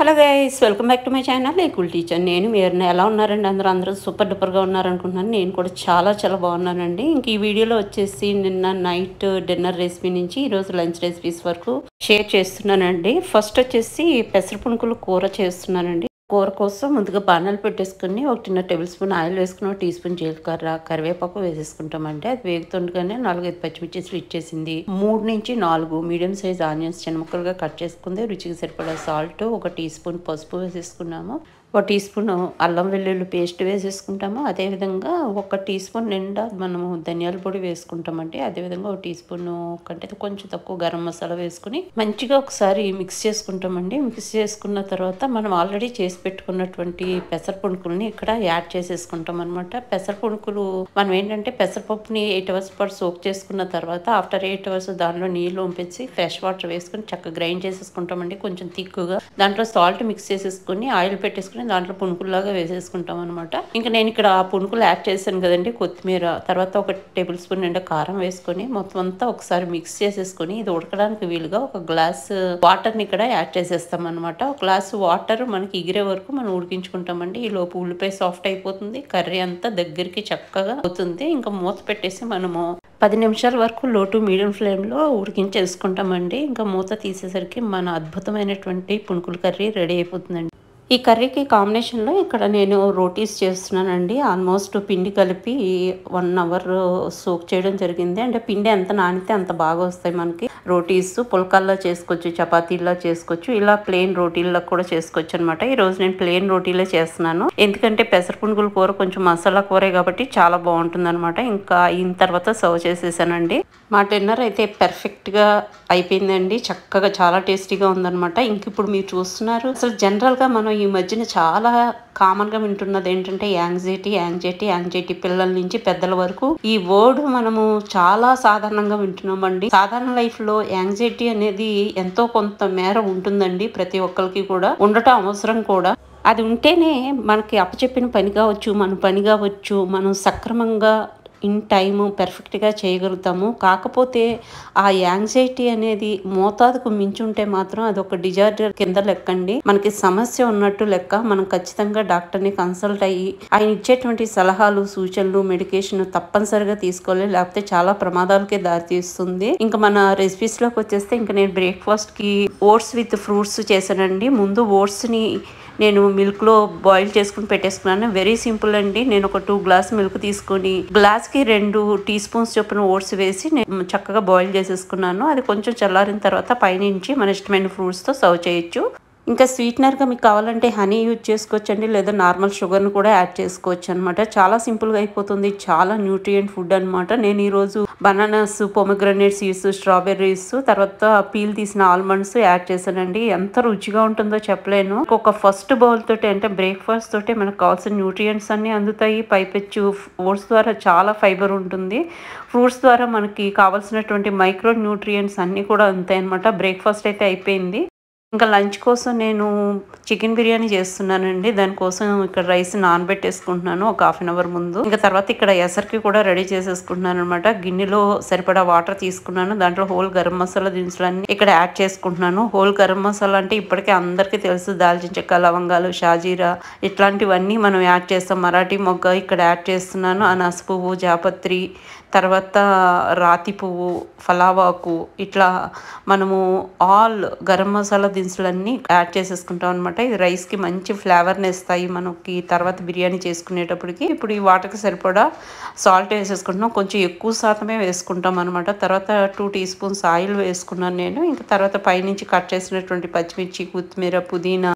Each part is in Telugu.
hello guys welcome back to my channel ఏకుల్ టీచర్ నేను మీరు ఎలా ఉన్నారండి అందరూ అందరూ సూపర్ డూపర్గా ఉన్నారనుకుంటున్నాను నేను కూడా చాలా చాలా బాగున్నానండి ఇంక ఈ వీడియోలో వచ్చేసి నిన్న నైట్ డిన్నర్ రెసిపీ నుంచి ఈరోజు లంచ్ రెసిపీస్ వరకు షేర్ చేస్తున్నానండి ఫస్ట్ వచ్చేసి పెసర పునుకులు కూర చేస్తున్నానండి కూర కోసం ముందుగా బాణాలు పెట్టేసుకుని ఒక చిన్న టేబుల్ స్పూన్ ఆయిల్ వేసుకుని ఒక టీ స్పూన్ జీలకర్ర కరివేపాకు వేసేసుకుంటామండి అది వేగుతుండగానే నాలుగైదు పచ్చిమిర్చి స్లిట్ చేసింది మూడు నుంచి నాలుగు మీడియం సైజ్ ఆనియన్స్ చిన్న ముక్కలుగా కట్ చేసుకుంది రుచికి సరిపడా సాల్ట్ ఒక టీ స్పూన్ పసుపు వేసేసుకున్నాము ఒక టీ స్పూన్ అల్లం వెల్లుల్లి పేస్ట్ వేసేసుకుంటాము అదేవిధంగా ఒక టీ స్పూన్ నిండా మనము ధనియాల పొడి వేసుకుంటామండి అదేవిధంగా ఒక టీ స్పూన్ కంటే కొంచెం తక్కువ గరం మసాలా వేసుకుని మంచిగా ఒకసారి మిక్స్ చేసుకుంటామండి మిక్స్ చేసుకున్న తర్వాత మనం ఆల్రెడీ చేసి పెట్టుకున్నటువంటి పెసర పుణుకుల్ని ఇక్కడ యాడ్ చేసేసుకుంటాం అనమాట పెసర పుణుకులు మనం ఏంటంటే పెసరపప్పుని ఎయిట్ అవర్స్ పాటు సోక్ చేసుకున్న తర్వాత ఆఫ్టర్ ఎయిట్ అవర్స్ దానిలో నీళ్ళు పంపించి ఫ్రెష్ వాటర్ వేసుకుని చక్కగా గ్రైండ్ చేసేసుకుంటామండి కొంచెం తిక్కుగా దాంట్లో సాల్ట్ మిక్స్ చేసేసుకుని ఆయిల్ పెట్టేసుకుని దాంట్లో పునుకుల్లాగా వేసేసుకుంటాం అనమాట ఇంకా నేను ఇక్కడ ఆ పునుకులు యాడ్ చేశాను కదండి కొత్తిమీర తర్వాత ఒక టేబుల్ స్పూన్ నిండా కారం వేసుకొని మొత్తం అంతా ఒకసారి మిక్స్ చేసేసుకొని ఇది ఉడకడానికి వీలుగా ఒక గ్లాస్ వాటర్ ని ఇక్కడ యాడ్ చేసేస్తాం అనమాట ఒక గ్లాస్ వాటర్ మనకి ఎగిరే వరకు మనం ఉడికించుకుంటామండి ఈ లోపు ఉల్లిపాయ సాఫ్ట్ అయిపోతుంది కర్రీ అంతా దగ్గరికి చక్కగా అవుతుంది ఇంకా మూత పెట్టేసి మనము పది నిమిషాల వరకు లో టు మీడియం ఫ్లేమ్లో ఉడికించేసుకుంటామండి ఇంకా మూత తీసేసరికి మన అద్భుతమైనటువంటి పునుకుల కర్రీ రెడీ అయిపోతుందండి ఈ కర్రీకి కాంబినేషన్లో ఇక్కడ నేను రోటీస్ చేస్తున్నానండి ఆల్మోస్ట్ పిండి కలిపి వన్ అవర్ సోక్ చేయడం జరిగింది అంటే పిండి ఎంత నానితే అంత బాగా వస్తాయి మనకి రోటీస్ పుల్కాల్లో చేసుకోవచ్చు చపాతీల్లో చేసుకోవచ్చు ఇలా ప్లెయిన్ రోటీల్లో కూడా చేసుకోవచ్చు అనమాట ఈ రోజు నేను ప్లెయిన్ రోటీలే చేస్తున్నాను ఎందుకంటే పెసర పునుగుల కూర కొంచెం మసాలా కూరే కాబట్టి చాలా బాగుంటుంది అనమాట ఇంకా అయిన తర్వాత సర్వ్ చేసేసానండి మా డిన్నర్ అయితే పర్ఫెక్ట్గా అయిపోయిందండి చక్కగా చాలా టేస్టీగా ఉందన్నమాట ఇంక ఇప్పుడు మీరు చూస్తున్నారు అసలు జనరల్గా మనం ఈ మధ్యన చాలా కామన్గా వింటున్నది ఏంటంటే యాంగ్జైటీ యాంగ్జైటీ యాంగ్జైటీ పిల్లల నుంచి పెద్దల వరకు ఈ వర్డ్ మనము చాలా సాధారణంగా వింటున్నామండి సాధారణ లైఫ్లో యాంగ్జైటీ అనేది ఎంతో కొంత మేర ఉంటుందండి ప్రతి ఒక్కరికి కూడా ఉండటం అవసరం కూడా అది ఉంటేనే మనకి అప్పచెప్పిన పని కావచ్చు మన పని కావచ్చు మనం సక్రమంగా ఇన్ టైము పర్ఫెక్ట్గా చేయగలుగుతాము కాకపోతే ఆ యాంగ్జైటీ అనేది మోతాదుకు మించుంటే మాత్రం అది ఒక డిజార్డర్ కింద లెక్కండి మనకి సమస్య ఉన్నట్టు లెక్క మనం ఖచ్చితంగా డాక్టర్ని కన్సల్ట్ అయ్యి ఆయన ఇచ్చేటువంటి సలహాలు సూచనలు మెడికేషన్ తప్పనిసరిగా తీసుకోవాలి లేకపోతే చాలా ప్రమాదాలకే దారితీస్తుంది ఇంకా మన రెసిపీస్ లోకి వచ్చేస్తే ఇంకా నేను బ్రేక్ఫాస్ట్ కి ఓట్స్ విత్ ఫ్రూట్స్ చేశానండి ముందు ఓట్స్ ని నేను మిల్క్ లో బాయిల్ చేసుకుని పెట్టేసుకున్నాను వెరీ సింపుల్ అండి నేను ఒక టూ గ్లాస్ మిల్క్ తీసుకొని గ్లాస్ కి రెండు టీ స్పూన్స్ చొప్పున ఓట్స్ వేసి నేను చక్కగా బాయిల్ చేసేసుకున్నాను అది కొంచెం చల్లారిన తర్వాత పైనుంచి మన ఇష్టమైన ఫ్రూట్స్ తో సర్వ్ చేయొచ్చు ఇంకా స్వీట్నర్గా మీకు కావాలంటే హనీ యూజ్ చేసుకోవచ్చండి లేదా నార్మల్ షుగర్ని కూడా యాడ్ చేసుకోవచ్చు అనమాట చాలా సింపుల్గా అయిపోతుంది చాలా న్యూట్రియంట్ ఫుడ్ అనమాట నేను ఈరోజు బనానాస్ పొమగ్రనేట్ సీడ్స్ స్ట్రాబెర్రీస్ తర్వాత పీల్ తీసిన ఆల్మండ్స్ యాడ్ చేశానండి ఎంత రుచిగా ఉంటుందో చెప్పలేను ఒక ఫస్ట్ బౌల్ తోటి అంటే బ్రేక్ఫాస్ట్ తోటి మనకు కావాల్సిన న్యూట్రియంట్స్ అన్ని అందుతాయి పైపెచ్చు ఓట్స్ ద్వారా చాలా ఫైబర్ ఉంటుంది ఫ్రూట్స్ ద్వారా మనకి కావాల్సినటువంటి మైక్రో న్యూట్రియంట్స్ అన్నీ కూడా ఉంటాయి అనమాట బ్రేక్ఫాస్ట్ అయితే అయిపోయింది ఇంకా లంచ్ కోసం నేను చికెన్ బిర్యానీ చేస్తున్నానండి దానికోసం ఇక్కడ రైస్ నానబెట్టేసుకుంటున్నాను ఒక హాఫ్ అన్ అవర్ ముందు ఇంకా తర్వాత ఇక్కడ ఎసరికి కూడా రెడీ చేసేసుకుంటున్నాను అనమాట గిన్నెలో సరిపడా వాటర్ తీసుకున్నాను దాంట్లో హోల్ గరం మసాలా దినుసులన్నీ ఇక్కడ యాడ్ చేసుకుంటున్నాను హోల్ గరం మసాలా అంటే ఇప్పటికే అందరికీ తెలుసు దాల్చిన చెక్క లవంగాలు షాజీరా ఇట్లాంటివన్నీ మనం యాడ్ చేస్తాం మరాఠీ మొగ్గ ఇక్కడ యాడ్ చేస్తున్నాను అనాస పువ్వు జాపత్రి తర్వాత రాతి పువ్వు ఫలావాకు ఇట్లా మనము ఆల్ గరం మసాలా దినుసులన్నీ యాడ్ చేసేసుకుంటాం అనమాట ఇది రైస్కి మంచి ఫ్లేవర్ని ఇస్తాయి మనకి తర్వాత బిర్యానీ చేసుకునేటప్పటికి ఇప్పుడు ఈ వాటర్కి సరిపడా సాల్ట్ వేసేసుకుంటున్నాం కొంచెం ఎక్కువ శాతమే వేసుకుంటాం అనమాట తర్వాత టూ టీ స్పూన్స్ ఆయిల్ వేసుకున్నాను నేను ఇంకా తర్వాత పైనుంచి కట్ చేసినటువంటి పచ్చిమిర్చి కొత్తిమీర పుదీనా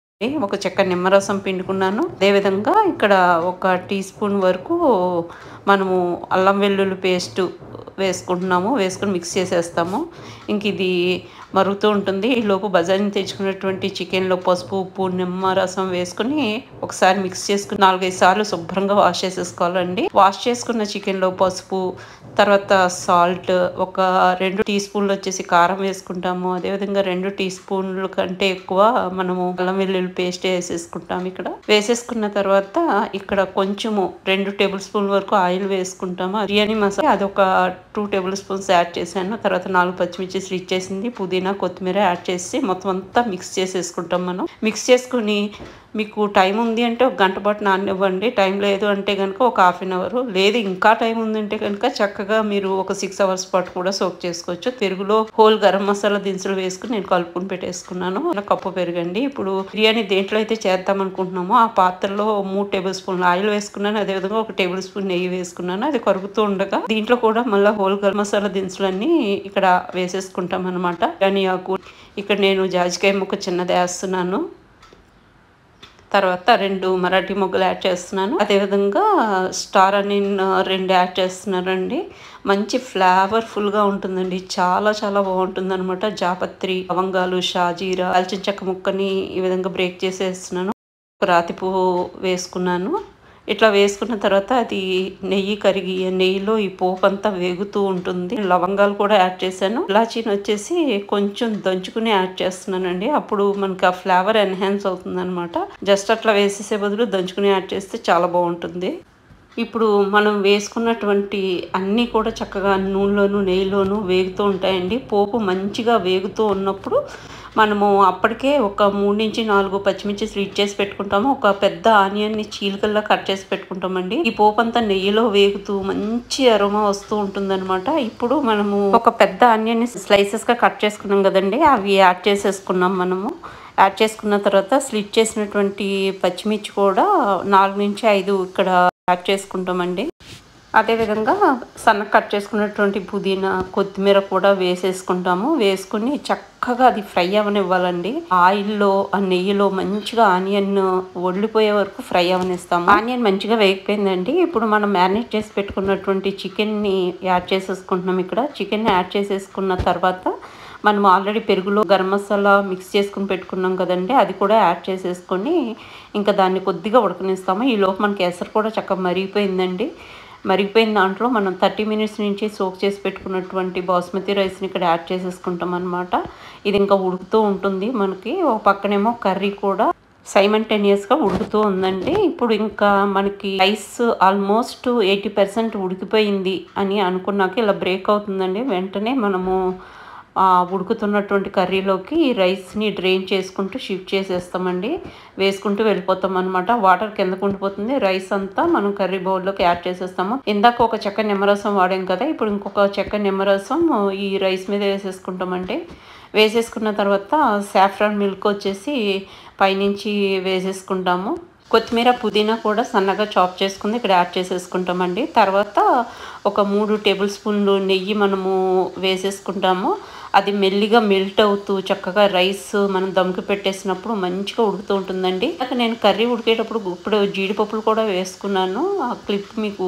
ఒక చెక్క నిమ్మరసం పిండుకున్నాను అదేవిధంగా ఇక్కడ ఒక టీ స్పూన్ వరకు మనము అల్లం వెల్లుల్లి పేస్ట్ వేసుకుంటున్నాము వేసుకుని మిక్స్ చేసేస్తాము ఇంక ఇది మరుగుతూ ఉంటుంది ఈలోపు బజార్ని తెచ్చుకున్నటువంటి చికెన్లో పసుపు ఉప్పు నిమ్మరసం వేసుకుని ఒకసారి మిక్స్ చేసుకుని నాలుగైదు సార్లు శుభ్రంగా వాష్ చేసేసుకోవాలండి వాష్ చేసుకున్న చికెన్లో పసుపు తర్వాత సాల్ట్ ఒక రెండు టీ స్పూన్లు వచ్చేసి కారం వేసుకుంటాము అదేవిధంగా రెండు టీ స్పూన్ల కంటే ఎక్కువ మనము అల్లం వెల్లుల్లి పేస్ట్ వేసేసుకుంటాం ఇక్కడ వేసేసుకున్న తర్వాత ఇక్కడ కొంచెము రెండు టేబుల్ స్పూన్ వరకు ఆయిల్ వేసుకుంటాము బిర్యానీ మసాలా అదొక టూ టేబుల్ స్పూన్స్ యాడ్ చేశాను తర్వాత నాలుగు పచ్చిమిర్చి స్లిట్ చేసింది పుదీనా పుదీనా కొత్తిమీర యాడ్ చేసి మొత్తం అంతా మిక్స్ చేసేసుకుంటాం మనం మిక్స్ చేసుకుని మీకు టైం ఉంది అంటే ఒక గంట పాటు నాననివ్వండి టైం లేదు అంటే కనుక ఒక హాఫ్ అన్ అవర్ లేదు ఇంకా టైం ఉందంటే కనుక చక్కగా మీరు ఒక సిక్స్ అవర్స్ పాటు కూడా సోక్ చేసుకోవచ్చు పెరుగులో హోల్ గరం మసాలా దినుసులు వేసుకుని నేను కలుపుకుని పెట్టేసుకున్నాను అలా కప్పు పెరగండి ఇప్పుడు బిర్యానీ దేంట్లో అయితే చేద్దాం అనుకుంటున్నామో ఆ పాత్రలో మూడు టేబుల్ స్పూన్లు ఆయిల్ వేసుకున్నాను అదేవిధంగా ఒక టేబుల్ స్పూన్ నెయ్యి వేసుకున్నాను అది కరుగుతూ ఉండగా దీంట్లో కూడా మళ్ళీ హోల్ గరం మసాలా దినుసులన్నీ ఇక్కడ వేసేసుకుంటాం అనమాట బిర్యానీ ఆకు ఇక్కడ నేను జాజికాయ ముక్క చిన్నది వేస్తున్నాను తర్వాత రెండు మరాఠీ మొగ్గలు యాడ్ చేస్తున్నాను అదేవిధంగా స్టార్ అని రెండు యాడ్ చేస్తున్నానండి మంచి ఫ్లేవర్ఫుల్గా ఉంటుందండి చాలా చాలా బాగుంటుంది అనమాట జాపత్రి లవంగాలు షాజీరా దాల్చిన చెక్క ముక్కని ఈ విధంగా బ్రేక్ చేసేస్తున్నాను రాతి పువ్వు వేసుకున్నాను ఇట్లా వేసుకున్న తర్వాత అది నెయ్యి కరిగి నెయ్యిలో ఈ పోపు అంతా వేగుతూ ఉంటుంది లవంగాలు కూడా యాడ్ చేశాను ఇలాచీని వచ్చేసి కొంచెం దంచుకుని యాడ్ చేస్తున్నానండి అప్పుడు మనకి ఆ ఫ్లేవర్ ఎన్హాన్స్ అవుతుంది అనమాట జస్ట్ అట్లా వేసేసే బదులు దంచుకుని యాడ్ చేస్తే చాలా బాగుంటుంది ఇప్పుడు మనం వేసుకున్నటువంటి అన్నీ కూడా చక్కగా నూనెలోను నెయ్యిలోను వేగుతూ ఉంటాయండి పోపు మంచిగా వేగుతూ ఉన్నప్పుడు మనము అప్పటికే ఒక మూడు నుంచి నాలుగు పచ్చిమిర్చి స్వీట్ చేసి పెట్టుకుంటాము ఒక పెద్ద ఆనియన్ని చీలికల్లా కట్ చేసి పెట్టుకుంటామండి ఈ పోపు అంతా నెయ్యిలో వేగుతూ మంచి అరోమా వస్తూ ఉంటుందన్నమాట ఇప్పుడు మనము ఒక పెద్ద ఆనియన్ని స్లైసెస్గా కట్ చేసుకున్నాం కదండి అవి యాడ్ చేసేసుకున్నాం మనము యాడ్ చేసుకున్న తర్వాత స్లిట్ చేసినటువంటి పచ్చిమిర్చి కూడా నాలుగు నుంచి ఐదు ఇక్కడ యాడ్ చేసుకుంటామండి అదేవిధంగా సన్నగా కట్ చేసుకున్నటువంటి పుదీనా కొత్తిమీర కూడా వేసేసుకుంటాము వేసుకుని చక్కగా అది ఫ్రై అవనివ్వాలండి ఆయిల్లో ఆ నెయ్యిలో మంచిగా ఆనియన్ ఒళ్ళిపోయే వరకు ఫ్రై అవనిస్తాము ఆనియన్ మంచిగా వేగిపోయిందండి ఇప్పుడు మనం మ్యారినేట్ చేసి పెట్టుకున్నటువంటి చికెన్ని యాడ్ చేసేసుకుంటున్నాం ఇక్కడ చికెన్ యాడ్ చేసేసుకున్న తర్వాత మనం ఆల్రెడీ పెరుగులో గరం మసాలా మిక్స్ చేసుకుని పెట్టుకున్నాం కదండి అది కూడా యాడ్ చేసేసుకొని ఇంకా దాన్ని కొద్దిగా ఉడకనిస్తాము ఈ లోపు మనకి ఎసరు కూడా చక్కగా మరిగిపోయిందండి మరిగిపోయిన దాంట్లో మనం థర్టీ మినిట్స్ నుంచి సోక్ చేసి పెట్టుకున్నటువంటి బాస్మతి రైస్ని ఇక్కడ యాడ్ చేసేసుకుంటాం అనమాట ఇది ఇంకా ఉడుకుతూ ఉంటుంది మనకి ఒక పక్కనేమో కర్రీ కూడా సైమంటేనియస్గా ఉడుకుతూ ఉందండి ఇప్పుడు ఇంకా మనకి రైస్ ఆల్మోస్ట్ ఎయిటీ పర్సెంట్ ఉడికిపోయింది అని అనుకున్నాక ఇలా బ్రేక్ అవుతుందండి వెంటనే మనము ఆ ఉడుకుతున్నటువంటి కర్రీలోకి ఈ రైస్ని డ్రైన్ చేసుకుంటూ షిఫ్ట్ చేసేస్తామండి వేసుకుంటూ వెళ్ళిపోతాం అనమాట వాటర్ కిందకు ఉండిపోతుంది రైస్ అంతా మనం కర్రీ బౌల్లోకి యాడ్ చేసేస్తాము ఇందాక ఒక చెక్క నిమ్మరసం వాడాం కదా ఇప్పుడు ఇంకొక చెక్క నిమ్మరసం ఈ రైస్ మీద వేసేసుకుంటామండి వేసేసుకున్న తర్వాత సాఫ్రాన్ మిల్క్ వచ్చేసి పైనుంచి వేసేసుకుంటాము కొత్తిమీర పుదీనా కూడా సన్నగా చాప్ చేసుకుని ఇక్కడ యాడ్ చేసేసుకుంటామండి తర్వాత ఒక మూడు టేబుల్ స్పూన్లు నెయ్యి మనము వేసేసుకుంటాము అది మెల్లిగా మెల్ట్ అవుతూ చక్కగా రైస్ మనం దమ్కి పెట్టేసినప్పుడు మంచిగా ఉడుకుతూ ఉంటుందండి అక్కడ నేను కర్రీ ఉడికేటప్పుడు ఇప్పుడు జీడిపప్పులు కూడా వేసుకున్నాను ఆ క్లిప్ మీకు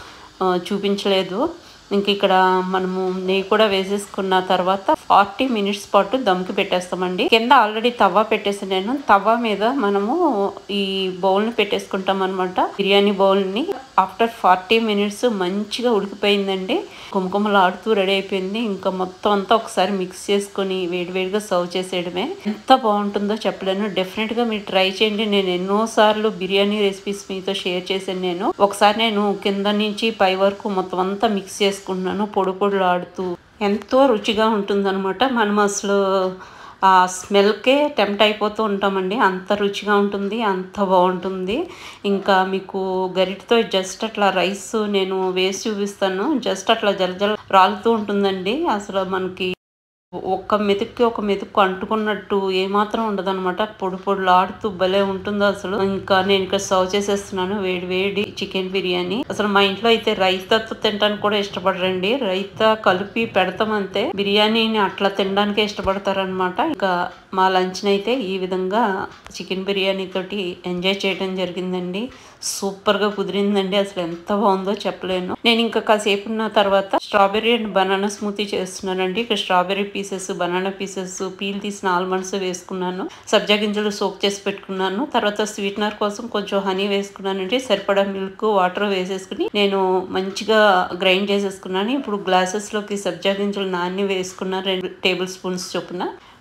చూపించలేదు ఇంక ఇక్కడ మనము నెయ్యి కూడా వేసేసుకున్న తర్వాత ఫార్టీ మినిట్స్ పాటు దమ్కి పెట్టేస్తామండి కింద ఆల్రెడీ తవ్వ పెట్టేసి నేను తవ్వ మీద మనము ఈ బౌల్ని పెట్టేసుకుంటాం అనమాట బిర్యానీ బౌల్ని ఆఫ్టర్ ఫార్టీ మినిట్స్ మంచిగా ఉడికిపోయిందండి కుమకుమలాడుతూ రెడీ అయిపోయింది ఇంకా మొత్తం అంతా ఒకసారి మిక్స్ చేసుకొని వేడివేడిగా సర్వ్ చేసేయడమే ఎంత బాగుంటుందో చెప్పలేను డెఫినెట్గా మీరు ట్రై చేయండి నేను ఎన్నోసార్లు బిర్యానీ రెసిపీస్ మీతో షేర్ చేశాను నేను ఒకసారి నేను కింద నుంచి పై వరకు మొత్తం అంతా మిక్స్ చేసుకుంటున్నాను పొడి పొడులాడుతూ ఎంతో రుచిగా ఉంటుందన్నమాట మనం అసలు ఆ స్మెల్కే టెంప్ట్ అయిపోతూ ఉంటామండి అంత రుచిగా ఉంటుంది అంత బాగుంటుంది ఇంకా మీకు గరిటతో జస్ట్ అట్లా రైస్ నేను వేసి చూపిస్తాను జస్ట్ అట్లా జలజల రాలుతూ ఉంటుందండి అసలు మనకి ఒక్క మెతుక్కి ఒక మెతుక్కు అంటుకున్నట్టు ఏమాత్రం ఉండదు అనమాట పొడి పొడిలాడుతూ భలే ఉంటుంది అసలు ఇంకా నేను ఇక్కడ సర్వ్ చేసేస్తున్నాను వేడి వేడి చికెన్ బిర్యానీ అసలు మా ఇంట్లో అయితే రైతాతో తినడానికి కూడా ఇష్టపడరండి రైతా కలిపి పెడతాం అంతే బిర్యానీని అట్లా తినడానికే ఇష్టపడతారనమాట ఇంకా మా లంచ్ని అయితే ఈ విధంగా చికెన్ బిర్యానీ తోటి ఎంజాయ్ చేయడం జరిగిందండి సూపర్ గా కుదిరిందండి అసలు ఎంత బాగుందో చెప్పలేను నేను ఇంకా కాసేపు ఉన్న తర్వాత స్ట్రాబెర్రీ అండ్ బనానా స్మూతీ చేస్తున్నానండి ఇక్కడ strawberry pieces banana pieces peel తీసిన ఆల్మండ్స్ వేసుకున్నాను సబ్జా గింజలు సోక్ చేసి పెట్టుకున్నాను తర్వాత స్వీట్నర్ కోసం కొంచెం హనీ వేసుకున్నానండి సరిపడా మిల్క్ వాటర్ వేసేసుకుని నేను మంచిగా గ్రైండ్ చేసేసుకున్నాను ఇప్పుడు గ్లాసెస్ లోకి సబ్జా గింజలు నాన్ని వేసుకున్నాను రెండు టేబుల్ స్పూన్స్ చొప్పున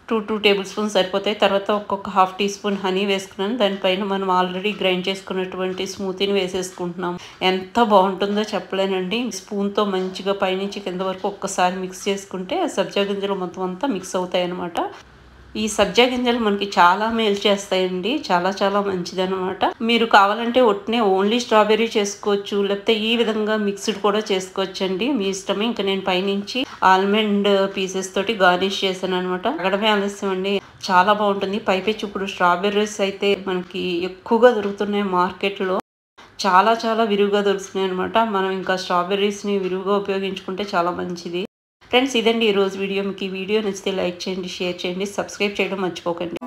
టూ టూ టేబుల్ స్పూన్ సరిపోతాయి తర్వాత ఒక్కొక్క హాఫ్ టీ స్పూన్ హనీ వేసుకున్నాను దానిపైన మనం ఆల్రెడీ గ్రైండ్ చేసుకున్నటువంటి స్మూతీని వేసేసుకుంటున్నాం ఎంత బాగుంటుందో చెప్పలేనండి స్పూన్తో మంచిగా పైనుంచి కింద వరకు ఒక్కసారి మిక్స్ చేసుకుంటే సబ్జా గింజలు మొత్తం అంతా మిక్స్ అవుతాయి అనమాట ఈ సబ్జా గింజలు మనకి చాలా మేలు చేస్తాయండి చాలా చాలా మంచిది అనమాట మీరు కావాలంటే ఒట్టినే ఓన్లీ స్ట్రాబెర్రీ చేసుకోవచ్చు లేకపోతే ఈ విధంగా మిక్స్డ్ కూడా చేసుకోవచ్చు అండి మీ ఇష్టమే ఇంకా నేను పైనుంచి ఆల్మండ్ పీసెస్ తోటి గార్నిష్ చేశాను అనమాట అక్కడమే ఆలస్యం అండి చాలా బాగుంటుంది పైపెచ్చి ఇప్పుడు స్ట్రాబెర్రీస్ అయితే మనకి ఎక్కువగా దొరుకుతున్నాయి మార్కెట్లో చాలా చాలా విరివిగా దొరుకుతున్నాయి అనమాట మనం ఇంకా స్ట్రాబెర్రీస్ని విరివిగా ఉపయోగించుకుంటే చాలా మంచిది ఫ్రెండ్స్ ఇదండి ఈరోజు వీడియో మీకు ఈ వీడియో నచ్చితే లైక్ చేయండి షేర్ చేయండి సబ్స్క్రైబ్ చేయడం మర్చిపోకండి